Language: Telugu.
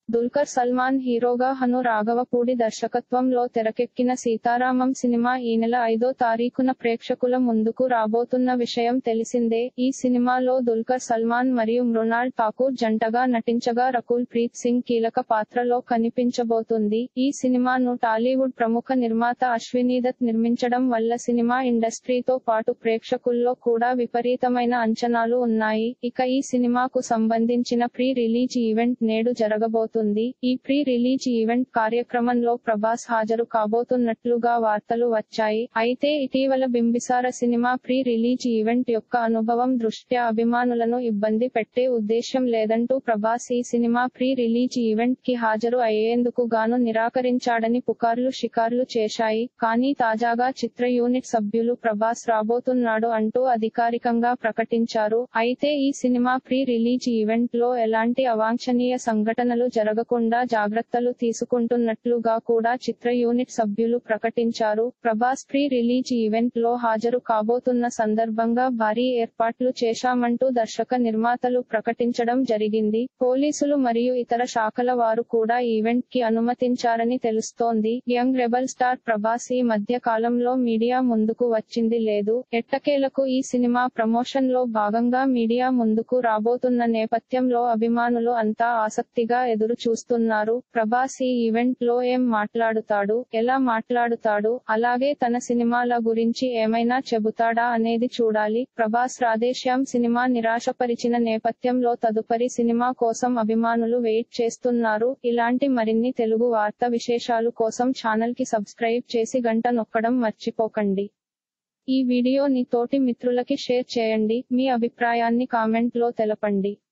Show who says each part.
Speaker 1: దుల్కర్ సల్మాన్ హీరోగా హను రాఘవపూడి దర్శకత్వంలో తెరకెక్కిన సీతారామం సినిమా ఈ నెల ఐదో తారీఖున ప్రేక్షకుల ముందుకు రాబోతున్న విషయం తెలిసిందే ఈ సినిమాలో దుల్కర్ సల్మాన్ మరియు మృణాల్ ఠాకూర్ జంటగా నటించగా రకుల్ ప్రీత్ సింగ్ కీలక పాత్రలో కనిపించబోతుంది ఈ సినిమాను టాలీవుడ్ ప్రముఖ నిర్మాత అశ్వినీదత్ నిర్మించడం వల్ల సినిమా ఇండస్ట్రీతో పాటు ప్రేక్షకుల్లో కూడా విపరీతమైన అంచనాలు ఉన్నాయి ఇక ఈ సినిమాకు సంబంధించిన ప్రీ రిలీజ్ ఈవెంట్ నేడు జరగబోతుంది ఈ ప్రీ రిలీజ్ ఈవెంట్ కార్యక్రమంలో ప్రభాస్ హాజరు కాబోతున్నట్లుగా వార్తలు వచ్చాయి అయితే ఇటీవల Bimbisara cinema pre release event యొక్క అనుభవం దృష్ట్యా అభిమానులను ఇబ్బంది పెట్టే ఉద్దేశం లేదంటూ ప్రభాస్ ఈ సినిమా ప్రీ రిలీజ్ ఈవెంట్ కి హాజరు అయ్యేందుకు గాను నిరాకరించాడని పుకార్లు షికార్లు చేశాయి కానీ తాజాగా చిత్ర యూనిట్ సభ్యులు ప్రభాస్ రాబోతున్నాడు అంటూ అధికారికంగా ప్రకటించారు అయితే ఈ సినిమా ప్రీ రిలీజ్ ఈవెంట్ లో ఎలాంటి అవాంఛనీయ సంఘటనలు జరగకుండా జాగ్రత్తలు తీసుకుంటున్నట్లుగా కూడా చిత్ర యూనిట్ సభ్యులు ప్రకటించారు ప్రభాస్ ప్రీ రిలీజ్ ఈవెంట్ లో హాజరు కాబోతున్న సందర్భంగా భారీ ఏర్పాట్లు చేశామంటూ దర్శక నిర్మాతలు ప్రకటించడం జరిగింది పోలీసులు మరియు ఇతర శాఖల వారు కూడా ఈవెంట్ కి అనుమతించారని తెలుస్తోంది యంగ్ రెబల్ స్టార్ ప్రభాస్ ఈ మధ్య కాలంలో మీడియా ముందుకు వచ్చింది లేదు ఎట్టకేలకు ఈ సినిమా ప్రమోషన్ లో భాగంగా మీడియా ముందుకు రాబోతున్న నేపథ్యంలో అభిమానులు అంతా ఆసక్తిగా ఎదురు చూస్తున్నారు ప్రభాస్ ఈ ఈవెంట్ లో ఏం మాట్లాడుతాడు ఎలా మాట్లాడుతాడు అలాగే తన సినిమాల గురించి ఏమైనా చెబుతాడా అనేది చూడాలి ప్రభాస్ రాధేశ్యామ్ సినిమా నిరాశపరిచిన నేపథ్యంలో తదుపరి సినిమా కోసం అభిమానులు వెయిట్ చేస్తున్నారు ఇలాంటి మరిన్ని తెలుగు వార్త విశేషాలు కోసం ఛానల్ కి సబ్స్క్రైబ్ చేసి గంట నొక్కడం మర్చిపోకండి ఈ వీడియోని తోటి మిత్రులకి షేర్ చేయండి మీ అభిప్రాయాన్ని కామెంట్ లో తెలపండి